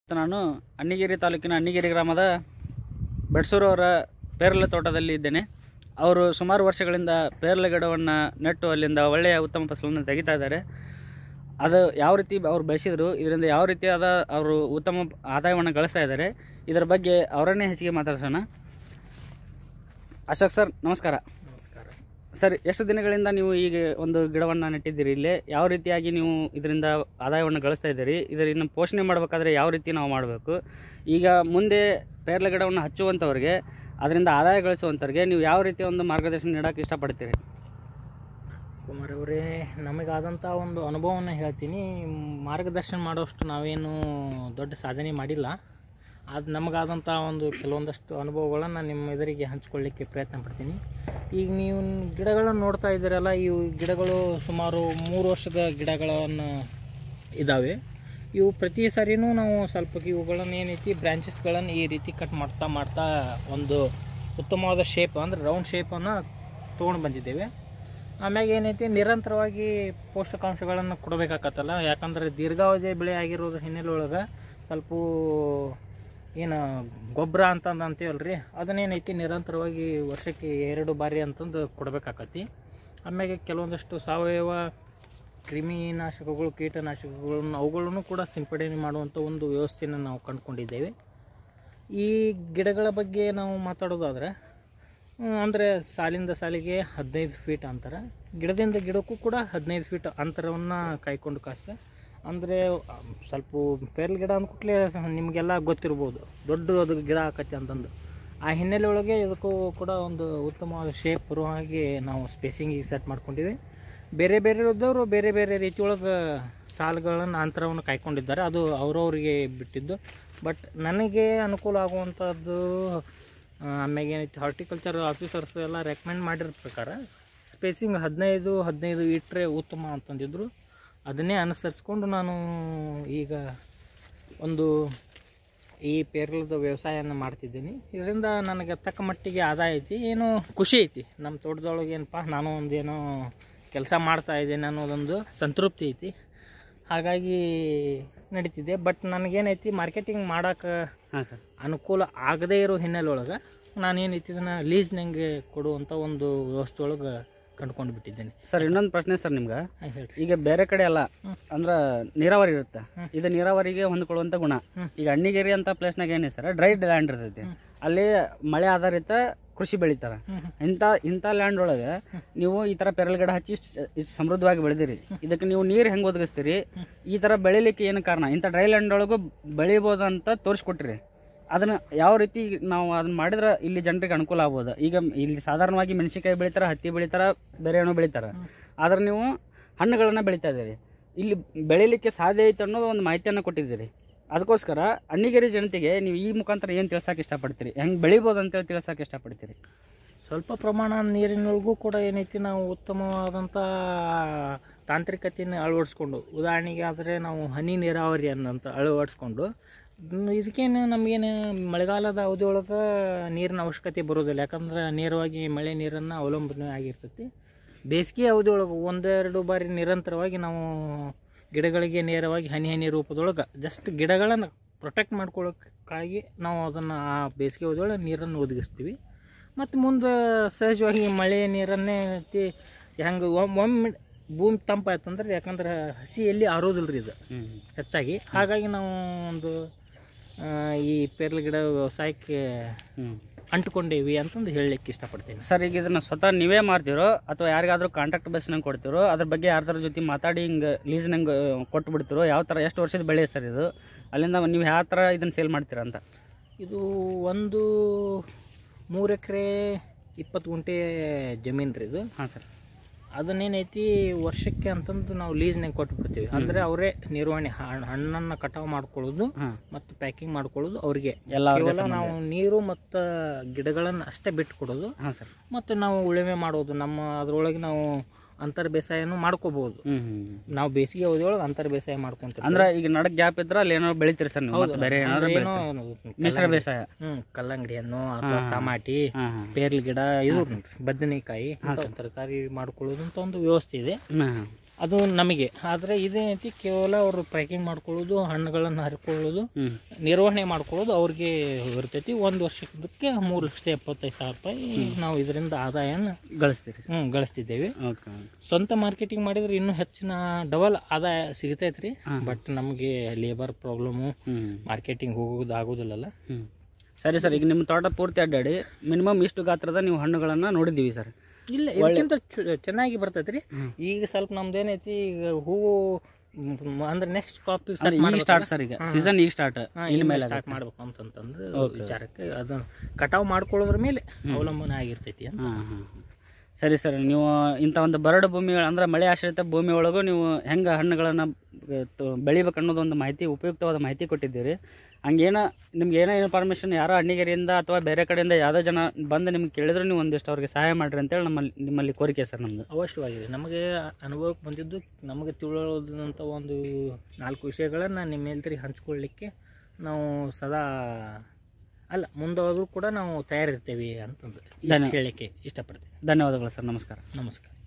ನಾನು ಅಣ್ಣಿಗೇರಿ ತಾಲೂಕಿನ ಅಣ್ಣಿಗೇರಿ ಗ್ರಾಮದ ಬೆಡ್ಸೂರು ಅವರ ಪೇರಲೆ ತೋಟದಲ್ಲಿ ಇದ್ದೇನೆ ಅವರು ಸುಮಾರು ವರ್ಷಗಳಿಂದ ಪೇರಲೆ ಗಿಡವನ್ನು ನೆಟ್ಟು ಅಲ್ಲಿಂದ ಒಳ್ಳೆಯ ಉತ್ತಮ ಫಸಲನ್ನು ತೆಗಿತಾ ಇದ್ದಾರೆ ಅದು ಯಾವ ರೀತಿ ಅವ್ರು ಬೆಳೆಸಿದ್ರು ಇದರಿಂದ ಯಾವ ರೀತಿಯಾದ ಅವರು ಉತ್ತಮ ಆದಾಯವನ್ನು ಗಳಿಸ್ತಾ ಇದ್ದಾರೆ ಇದರ ಬಗ್ಗೆ ಅವರನ್ನೇ ಹೆಚ್ಚಿಗೆ ಮಾತಾಡ್ಸೋಣ ಅಶೋಕ್ ಸರ್ ನಮಸ್ಕಾರ ನಮಸ್ಕಾರ ಸರ್ ಎಷ್ಟು ದಿನಗಳಿಂದ ನೀವು ಈಗ ಒಂದು ಗಿಡವನ್ನು ನೆಟ್ಟಿದ್ದೀರಿ ಇಲ್ಲೇ ಯಾವ ರೀತಿಯಾಗಿ ನೀವು ಇದರಿಂದ ಆದಾಯವನ್ನು ಗಳಿಸ್ತಾ ಇದ್ದೀರಿ ಇದರಿಂದ ಪೋಷಣೆ ಮಾಡಬೇಕಾದ್ರೆ ಯಾವ ರೀತಿ ನಾವು ಮಾಡಬೇಕು ಈಗ ಮುಂದೆ ಪೇರ್ಲೆ ಗಿಡವನ್ನು ಹಚ್ಚುವಂಥವ್ರಿಗೆ ಅದರಿಂದ ಆದಾಯ ಗಳಿಸುವಂಥವ್ರಿಗೆ ನೀವು ಯಾವ ರೀತಿಯ ಒಂದು ಮಾರ್ಗದರ್ಶನ ನೀಡೋಕೆ ಇಷ್ಟಪಡ್ತೀರಿ ಕುಮಾರ್ ಅವರೇ ನಮಗಾದಂಥ ಒಂದು ಅನುಭವವನ್ನು ಹೇಳ್ತೀನಿ ಮಾರ್ಗದರ್ಶನ ಮಾಡೋಷ್ಟು ನಾವೇನು ದೊಡ್ಡ ಸಾಧನೆ ಮಾಡಿಲ್ಲ ಅದು ನಮಗಾದಂಥ ಒಂದು ಕೆಲವೊಂದಷ್ಟು ಅನುಭವಗಳನ್ನು ನಿಮ್ಮ ಎದುರಿಗೆ ಹಂಚ್ಕೊಳ್ಳಿಕ್ಕೆ ಪ್ರಯತ್ನ ಪಡ್ತೀನಿ ಈಗ ನೀವು ಗಿಡಗಳನ್ನು ನೋಡ್ತಾ ಇದ್ದೀರಲ್ಲ ಇವು ಗಿಡಗಳು ಸುಮಾರು ಮೂರು ವರ್ಷದ ಗಿಡಗಳನ್ನು ಇದ್ದಾವೆ ಇವು ಪ್ರತಿ ಸರಿನೂ ನಾವು ಸ್ವಲ್ಪ ಇವುಗಳನ್ನು ಏನೈತಿ ಬ್ರ್ಯಾಂಚಸ್ಗಳನ್ನು ಈ ರೀತಿ ಕಟ್ ಮಾಡ್ತಾ ಮಾಡ್ತಾ ಒಂದು ಉತ್ತಮವಾದ ಶೇಪ್ ಅಂದರೆ ರೌಂಡ್ ಶೇಪನ್ನು ತೊಗೊಂಡು ಬಂದಿದ್ದೇವೆ ಆಮ್ಯಾಗ ಏನೈತಿ ನಿರಂತರವಾಗಿ ಪೋಷಕಾಂಶಗಳನ್ನು ಕೊಡಬೇಕಾಗತ್ತಲ್ಲ ಯಾಕಂದ್ರೆ ದೀರ್ಘಾವಧಿ ಬೆಳೆ ಆಗಿರೋದ್ರ ಹಿನ್ನೆಲೆ ಒಳಗೆ ಸ್ವಲ್ಪ ಏನು ಗೊಬ್ಬರ ಅಂತಂದು ಅಂತೀವಲ್ರಿ ಅದನ್ನೇನೈತಿ ನಿರಂತರವಾಗಿ ವರ್ಷಕ್ಕೆ ಎರಡು ಬಾರಿ ಅಂತಂದು ಕೊಡಬೇಕಾಕತಿ ಆಮ್ಯಾಗೆ ಕೆಲವೊಂದಷ್ಟು ಸಾವಯವ ಕ್ರಿಮಿನಾಶಕಗಳು ಕೀಟನಾಶಕಗಳನ್ನು ಅವುಗಳನ್ನು ಕೂಡ ಸಿಂಪಡಣೆ ಮಾಡುವಂಥ ಒಂದು ವ್ಯವಸ್ಥೆಯನ್ನು ನಾವು ಕಂಡುಕೊಂಡಿದ್ದೇವೆ ಈ ಗಿಡಗಳ ಬಗ್ಗೆ ನಾವು ಮಾತಾಡೋದಾದ್ರೆ ಅಂದರೆ ಸಾಲಿಂದ ಸಾಲಿಗೆ ಹದಿನೈದು ಫೀಟ್ ಅಂತರ ಗಿಡದಿಂದ ಗಿಡಕ್ಕೂ ಕೂಡ ಹದಿನೈದು ಫೀಟ್ ಅಂತರವನ್ನು ಕಾಯ್ಕೊಂಡು ಕಾಸ್ತ ಅಂದರೆ ಸ್ವಲ್ಪ ಪೇರ್ಲ್ ಗಿಡ ಅಂದ್ಕೂಟ್ಲೆ ನಿಮಗೆಲ್ಲ ಗೊತ್ತಿರ್ಬೋದು ದೊಡ್ಡ ಅದು ಗಿಡ ಆಕತಿ ಅಂತಂದು ಆ ಹಿನ್ನೆಲೆ ಒಳಗೆ ಇದಕ್ಕೂ ಕೂಡ ಒಂದು ಉತ್ತಮವಾದ ಶೇಪ್ ಬರುವ ಹಾಗೆ ನಾವು ಸ್ಪೇಸಿಂಗಿಗೆ ಸೆಟ್ ಮಾಡ್ಕೊಂಡಿವಿ ಬೇರೆ ಬೇರೆ ಇದ್ದವರು ಬೇರೆ ಬೇರೆ ರೀತಿಯೊಳಗೆ ಸಾಲುಗಳನ್ನು ಅಂತರವನ್ನು ಕಾಯ್ಕೊಂಡಿದ್ದಾರೆ ಅದು ಅವರವರಿಗೆ ಬಿಟ್ಟಿದ್ದು ಬಟ್ ನನಗೆ ಅನುಕೂಲ ಆಗುವಂಥದ್ದು ಆಮ್ಯಾಗ ಏನೈತಿ ಹಾರ್ಟಿಕಲ್ಚರ್ ಆಫೀಸರ್ಸ್ ಎಲ್ಲ ರೆಕಮೆಂಡ್ ಮಾಡಿರೋ ಪ್ರಕಾರ ಸ್ಪೇಸಿಂಗ್ ಹದಿನೈದು ಹದಿನೈದು ಇಟ್ಟರೆ ಉತ್ತಮ ಅಂತಂದಿದ್ರು ಅದನ್ನೇ ಅನುಸರಿಸ್ಕೊಂಡು ನಾನು ಈಗ ಒಂದು ಈ ಪೇರಲದ ವ್ಯವಸಾಯನ ಮಾಡ್ತಿದ್ದೀನಿ ಇದರಿಂದ ನನಗೆ ತಕ್ಕ ಮಟ್ಟಿಗೆ ಆದಾಯ ಐತಿ ಏನೋ ಖುಷಿ ಐತಿ ನಮ್ಮ ತೋಟದೊಳಗೆ ಏನಪ್ಪ ನಾನು ಒಂದೇನೋ ಕೆಲಸ ಮಾಡ್ತಾ ಇದ್ದೇನೆ ಅನ್ನೋದೊಂದು ಸಂತೃಪ್ತಿ ಐತಿ ಹಾಗಾಗಿ ನಡೀತಿದೆ ಬಟ್ ನನಗೇನೈತಿ ಮಾರ್ಕೆಟಿಂಗ್ ಮಾಡೋಕೆ ಹಾಂ ಸರ್ ಅನುಕೂಲ ಆಗದೇ ಇರೋ ಹಿನ್ನೆಲೆ ಒಳಗೆ ನಾನೇನೈತಿ ಇದನ್ನು ಲೀಸ್ ನಂಗೆ ಕೊಡುವಂಥ ಒಂದು ವ್ಯವಸ್ಥೆ ಒಳಗೆ ಕಂಡುಕೊಂಡು ಬಿಟ್ಟಿದ್ದೇನೆ ಸರ್ ಇನ್ನೊಂದು ಪ್ರಶ್ನೆ ಸರ್ ನಿಮ್ಗೆ ಹಾಂ ಹೇಳ್ರಿ ಈಗ ಬೇರೆ ಕಡೆ ಅಲ್ಲ ಅಂದ್ರೆ ನೀರಾವರಿ ಇರುತ್ತೆ ಇದು ನೀರಾವರಿಗೆ ಹೊಂದ್ಕೊಳ್ಳುವಂಥ ಗುಣ ಈಗ ಅಣ್ಣಿಗೇರಿ ಅಂತ ಪ್ಲೇಸ್ನಾಗ ಏನೇ ಸರ್ ಡ್ರೈ ಲ್ಯಾಂಡ್ ಇರ್ತೈತಿ ಅಲ್ಲಿ ಮಳೆ ಆಧಾರಿತ ಕೃಷಿ ಬೆಳಿತಾರ ಇಂಥ ಇಂಥ ಲ್ಯಾಂಡ್ ಒಳಗೆ ನೀವು ಈ ಥರ ಪೆರಲ್ ಗಿಡ ಹಚ್ಚಿ ಇಷ್ಟ್ ಇಷ್ಟ್ ಸಮೃದ್ಧವಾಗಿ ಬೆಳೆದಿರಿ ಇದಕ್ಕೆ ನೀವು ನೀರು ಹೆಂಗೆ ಒದಗಿಸ್ತೀರಿ ಈ ಥರ ಬೆಳಿಲಿಕ್ಕೆ ಏನು ಕಾರಣ ಇಂಥ ಡ್ರೈ ಲ್ಯಾಂಡ್ ಒಳಗೂ ಬೆಳಿಬೋದು ಅಂತ ತೋರಿಸ್ಕೊಟ್ರಿ ಅದನ್ನ ಯಾವ ರೀತಿ ನಾವು ಅದನ್ನ ಮಾಡಿದ್ರೆ ಇಲ್ಲಿ ಜನರಿಗೆ ಅನುಕೂಲ ಆಗ್ಬೋದು ಈಗ ಇಲ್ಲಿ ಸಾಧಾರಣವಾಗಿ ಮೆಣಸಿನಕಾಯಿ ಬೆಳಿತಾರ ಹತ್ತಿ ಬೆಳಿತಾರ ಬೇರೆ ಏನೋ ಬೆಳಿತಾರ ಆದ್ರೆ ನೀವು ಹಣ್ಣುಗಳನ್ನ ಬೆಳಿತಾ ಇದ್ದೀರಿ ಇಲ್ಲಿ ಬೆಳಿಲಿಕ್ಕೆ ಸಾಧ್ಯ ಐತೆ ಅನ್ನೋದು ಒಂದು ಮಾಹಿತಿಯನ್ನು ಕೊಟ್ಟಿದ್ದೀರಿ ಅದಕ್ಕೋಸ್ಕರ ಅಣ್ಣಿಗೇರಿ ಜನತೆಗೆ ನೀವು ಈ ಮುಖಾಂತರ ಏನು ತಿಳ್ಸಕ್ಕೆ ಇಷ್ಟಪಡ್ತೀರಿ ಹೆಂಗೆ ಬೆಳಿಬೋದು ಅಂತೇಳಿ ತಿಳ್ಸಕ್ಕೆ ಇಷ್ಟಪಡ್ತೀರಿ ಸ್ವಲ್ಪ ಪ್ರಮಾಣ ನೀರಿನೊಳಗೂ ಕೂಡ ಏನೈತಿ ನಾವು ಉತ್ತಮವಾದಂಥ ತಾಂತ್ರಿಕತೆಯನ್ನು ಅಳವಡಿಸ್ಕೊಂಡು ಉದಾಹರಣೆಗೆ ಆದರೆ ನಾವು ಹನಿ ನೀರಾವರಿ ಅನ್ನಂತ ಅಳವಡಿಸ್ಕೊಂಡು ಮ್, ಇದಕ್ಕೇನು ನಮಗೇನು ಮಳೆಗಾಲದ ಅವಧಿ ಒಳಗೆ ನೀರಿನ ಅವಶ್ಯಕತೆ ಬರೋದಿಲ್ಲ ಯಾಕಂದ್ರೆ ನೇರವಾಗಿ ಮಳೆ ನೀರನ್ನು ಅವಲಂಬನೆ ಆಗಿರ್ತೈತಿ ಬೇಸಿಗೆ ಅವಧಿ ಒಳಗೆ ಒಂದೆರಡು ಬಾರಿ ನಿರಂತರವಾಗಿ ನಾವು ಗಿಡಗಳಿಗೆ ನೇರವಾಗಿ ಹನಿ ಹನಿ ರೂಪದೊಳಗೆ ಜಸ್ಟ್ ಗಿಡಗಳನ್ನು ಪ್ರೊಟೆಕ್ಟ್ ಮಾಡ್ಕೊಳ್ಳೋಕ್ಕಾಗಿ ನಾವು ಅದನ್ನು ಆ ಬೇಸಿಗೆ ಅವಧಿ ಒಳಗೆ ನೀರನ್ನು ಒದಗಿಸ್ತೀವಿ ಮತ್ತು ಮುಂದೆ ಸಹಜವಾಗಿ ಮಳೆ ನೀರನ್ನೇ ಐತಿ ಹೆಂಗೆ ಒಮ್ಮೆ ಭೂಮಿ ತಂಪಾಯ್ತಂದ್ರೆ ಯಾಕಂದ್ರೆ ಹಸಿ ಎಲ್ಲಿ ಆರೋದಿಲ್ಲ ರೀ ಇದು ಹೆಚ್ಚಾಗಿ ಹಾಗಾಗಿ ನಾವು ಒಂದು ಆ, ಈ ಪೇರ್ಲೆ ಗಿಡ ವ್ಯವಸಾಯಕ್ಕೆ ಹ್ಞೂ ಅಂಟ್ಕೊಂಡೇವಿ ಅಂತಂದು ಹೇಳಲಿಕ್ಕೆ ಇಷ್ಟಪಡ್ತೀನಿ ಸರ್ ಈಗ ಇದನ್ನ ಸ್ವತಃ ನೀವೇ ಮಾರ್ತಿರೋ ಅಥವಾ ಯಾರಿಗಾದ್ರೂ ಕಾಂಟ್ರಾಕ್ಟ್ ಬೇಸ್ನಂಗೆ ಕೊಡ್ತಿರೋ ಅದ್ರ ಬಗ್ಗೆ ಯಾರ್ದಾರ ಜೊತೆ ಮಾತಾಡಿ ಹಿಂಗೆ ಲೀಸ್ ನಂಗೆ ಕೊಟ್ಟು ಬಿಡ್ತಿರೋ ಯಾವ ಥರ ಎಷ್ಟು ವರ್ಷದ ಬೆಳೆ ಸರ್ ಇದು ಅಲ್ಲಿಂದ ನೀವು ಯಾವ ಥರ ಇದನ್ನು ಸೇಲ್ ಮಾಡ್ತೀರಾ ಅಂತ ಇದು ಒಂದು ಮೂರು ಎಕರೆ ಇಪ್ಪತ್ತು ಗುಂಟೆ ಜಮೀನು ರೀ ಇದು ಹಾಂ ಸರ್ ಅದನ್ನೇನೈತಿ ವರ್ಷಕ್ಕೆ ಅಂತಂದು ನಾವು ಲೀಸ್ನಾಗ ಕೊಟ್ಟು ಬಿಡ್ತೀವಿ ಅಂದರೆ ಅವರೇ ನಿರ್ವಹಣೆ ಹಣ್- ಹಣ್ಣನ್ನ ಕಟಾವು ಮಾಡ್ಕೊಳ್ಳೋದು ಹಾಂ ಮತ್ತು ಪ್ಯಾಕಿಂಗ್ ಮಾಡ್ಕೊಳ್ಳೋದು ಅವ್ರಿಗೆ ಎಲ್ಲ ಅವ್ರಿಗೆ ಕೇವಲ ನಾವು ನೀರು ಮತ್ತು ಗಿಡಗಳನ್ನು ಅಷ್ಟೇ ಬಿಟ್ಟು ಕೊಡೋದು ಹಾಂ ಸರ್ ಮತ್ತು ನಾವು ಉಳುಮೆ ಮಾಡೋದು ನಮ್ಮ ಅದರೊಳಗೆ ನಾವು ಅಂತರ್ ಬೇಸಾಯನೂ ಮಾಡ್ಕೋಬಹುದು ಹ್ಞೂ ಹ್ಞೂ ನಾವು ಬೇಸಿಗೆ ಅವಧಿ ಒಳಗೆ ಅಂತರ್ ಬೇಸಾಯ ಮಾಡ್ಕೊಂತೀವಿ ಅಂದ್ರೆ ಈಗ ನಡಕ್ ಗ್ಯಾಪ್ ಇದ್ರೆ ಅಲ್ಲಿ ಏನೋ ಬೆಳಿತೀರಿ ಸರ್ ನೀವು ಮತ್ತೆ ಬೇರೆ ಏನಾದ್ರು ಏನೋ ಬೆಳಿತೀರಿ? ಮಿಶ್ರ ಬೇಸಾಯ ಹ್ಮ್ ಕಲ್ಲಂಗಡಿ ಹಣ್ಣು ಅಥವಾ ಟಮಾಟಿ ಹಾಂ ಹಾಂ ಪೇರ್ಲ್ ಗಿಡ ಇದು ನೋಡ್ರಿ ಬದನೆಕಾಯಿ ಇಂಥವು ತರಕಾರಿ ಮಾಡ್ಕೊಳ್ಳೋದು ಅಂತ ಒಂದು ವ್ಯವಸ್ಥೆ ಇದೆ ಹಾಂ ಹಾಂ ಅದು ನಮಗೆ ಆದರೆ ಇದೇನೈತಿ ಕೇವಲ ಅವರು ಪ್ಯಾಕಿಂಗ್ ಮಾಡ್ಕೊಳ್ಳೋದು ಹಣ್ಣುಗಳನ್ನು ಹರ್ಕೊಳ್ಳೋದು ಹ್ಮ್ ನಿರ್ವಹಣೆ ಮಾಡ್ಕೊಳ್ಳೋದು ಅವ್ರಿಗೆ ಇರ್ತೈತಿ ಒಂದು ವರ್ಷಕ್ಕೆ ಮೂರು ಲಕ್ಷದ ಎಪ್ಪತ್ತೈದು ಸಾವಿರ ರೂಪಾಯಿ ನಾವು ಇದರಿಂದ ಆದಾಯನ ಗಳಿಸ್ತೀರಿ ಸರ್ ಹ್ಞೂ ಗಳಿಸ್ತಿದ್ದೇವೆ ಓಕೆ ಸ್ವಂತ ಮಾರ್ಕೆಟಿಂಗ್ ಮಾಡಿದ್ರೆ ಇನ್ನೂ ಹೆಚ್ಚಿನ ಡಬಲ್ ಆದಾಯ ಸಿಗ್ತೈತೆ ರೀ ಹಾಂ. ಬಟ್ ನಮಗೆ ಲೇಬರ್ ಪ್ರಾಬ್ಲಮ್ಮು ಹ್ಞೂ ಮಾರ್ಕೆಟಿಂಗ್ ಹೋಗೋದು ಆಗೋದಿಲ್ಲಲ್ಲ ಹ್ಞೂ ಸರಿ ಸರ್ ಈಗ ನಿಮ್ಮ ತೋಟ ಪೂರ್ತಿ ಅಡ್ಡಾಡಿ ಮಿನಿಮಮ್ ಇಷ್ಟು ಗಾತ್ರದ ನೀವು ಹಣ್ಣುಗಳನ್ನು ನೋಡಿದ್ದೀವಿ ಸರ್ ಇಲ್ಲ ಇದಕ್ಕಿಂತ ಚು- ಚೆನ್ನಾಗಿ ಬರ್ತೈತೆ ರೀ ಹ್ಮ್. ಈಗ ಸ್ವಲ್ಪ ನಮ್ದು ಏನೈತಿ ಈಗ ಹೂವು ಮ್, ಅಂದ್ರೆ ನೆಕ್ಸ್ಟ್ ಕಾಪಿ ಅಂದ್ರೆ ಈಗ ಸ್ಟಾರ್ಟ್ ಸರ್ ಈಗ ಸೀಸನ್ ಈಗ ಸ್ಟಾರ್ಟ್ ಇಲ್ಲಿ ಮೇಲೆ ಸ್ಟಾರ್ಟ್ ಮಾಡ್ಬೇಕು ಅಂತಂತಂದು ವಿಚಾರಕ್ಕೆ ಅದನ್ನ ಕಟಾವು ಮಾಡ್ಕೊಳ್ಳೋದ್ರ ಮೇಲೆ ಅವಲಂಬನೆ ಆಗಿರ್ತೈತಿ ಅಂತ ಹಾಂ ಹಾಂ ಸರಿ ಸರ್ ನೀವು ಇಂಥ ಒಂದು ಬರಡು ಭೂಮಿ ಅಂದ್ರೆ ಮಳೆ ಆಶ್ರಿತ ಭೂಮಿ ಒಳಗೂ ನೀವು ಹೆಂಗೆ ಹಣ್ಣುಗಳನ್ನು ಬೆಳಿಬೇಕು ಅನ್ನೋದು ಒಂದು ಮಾಹಿತಿ ಉಪಯುಕ್ತವಾದ ಮಾಹಿತಿ ಕೊಟ್ಟಿದ್ದೀರಿ ಹಂಗೇನ ನಿಮ್ಗೆ ಏನೋ ಇನ್ಫಾರ್ಮೇಷನ್ ಯಾರೋ ಹಣ್ಣಿಗೆರೆಯಿಂದ ಅಥವಾ ಬೇರೆ ಕಡೆಯಿಂದ ಯಾವುದೋ ಜನ ಬಂದು ನಿಮ್ಗೆ ಕೇಳಿದ್ರು ನೀವು ಒಂದಿಷ್ಟು ಅವ್ರಿಗೆ ಸಹಾಯ ಮಾಡಿರಿ ಅಂತೇಳಿ ನಮ್ಮಲ್ಲಿ ನಿಮ್ಮಲ್ಲಿ ಕೋರಿಕೆ ಸರ್ ನಮ್ಮದು ಅವಶ್ಯವಾಗಿದೆ ನಮಗೆ ಅನುಭವಕ್ಕೆ ಬಂದಿದ್ದು ನಮಗೆ ತಿಳಿದಂಥ ಒಂದು ನಾಲ್ಕು ವಿಷಯಗಳನ್ನು ನಿಮ್ಮ ಎಲ್ರಿಗೆ ಹಂಚ್ಕೊಳ್ಳಿಕ್ಕೆ ನಾವು ಸದಾ ಅಲ್ಲ ಮುಂದಾದರೂ ಕೂಡ ನಾವು ತಯಾರಿರ್ತೇವೆ ಅಂತಂದು ಇಷ್ಟು ಹೇಳಲಿಕ್ಕೆ ಇಷ್ಟಪಡ್ತೀನಿ ಧನ್ಯವಾದಗಳು ಸರ್ ನಮಸ್ಕಾರ ನಮಸ್ಕಾರ